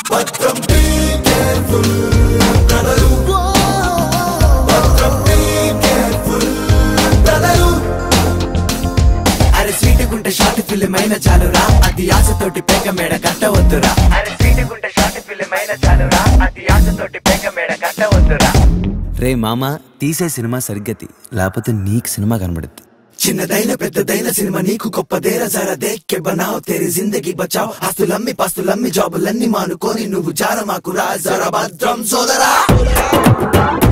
భద్రం be careful, brother భద్రం be careful, brother అరే స్వీట్ గుంటే షార్ట్ ఫిల్మ్ అయిన చాలురా అది ఆశతోటి పేక మేడ కట్టవద్దురా అరే స్వీట్ గుంటే షార్ట్ ఫిల్మ్ అయిన చాలురా అది ఆశతోటి పేక మేడ కట్టవద్దురా రే మామ తీసే సినిమా సరిగ్గతి లేకపోతే నీకు సినిమా కనబడుద్ది చిన్నదైన పెద్దదైన సినిమా నీకు గొప్పదేరా జరా దేక్కే బనావ్ తేరి జిందగీ బచావ్ ఆస్తులమ్మి పాస్తులమ్మి జాబులన్నీ మానుకొని నువ్వు జార మాకు రా జరా భద్రం సోదరా